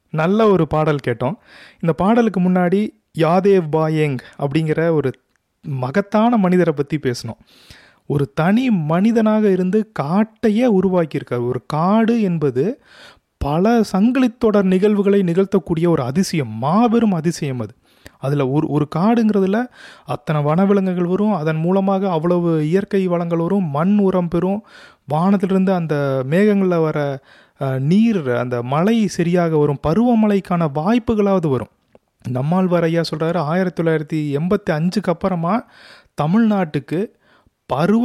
நல்ல ஒரு பாடல் கேட்டோம் இந்த பாடலுக்கு முன்னாடி யாதேவ் பாயேங் அப்படிங்கிற ஒரு மகத்தான மனிதரை பற்றி பேசணும் ஒரு தனி மனிதனாக இருந்து காட்டையே உருவாக்கியிருக்கார் ஒரு காடு என்பது பல சங்கிலித்தொடர் நிகழ்வுகளை நிகழ்த்தக்கூடிய ஒரு அதிசயம் மாபெரும் அதிசயம் அது அதில் ஒரு ஒரு காடுங்கிறதுல அத்தனை வனவிலங்குகள் வரும் அதன் மூலமாக அவ்வளவு இயற்கை வளங்கள் வரும் மண் உரம் பெறும் வானத்திலிருந்து அந்த மேகங்களில் வர அஹ், நீர் அந்த மழை சரியாக வரும் பருவமழைக்கான வாய்ப்புகளாவது வரும் நம்மாழ்வார் ஐயா சொல்கிறாரு ஆயிரத்தி தொள்ளாயிரத்தி எண்பத்தி அஞ்சுக்கு அப்புறமா தமிழ்நாட்டுக்கு பருவ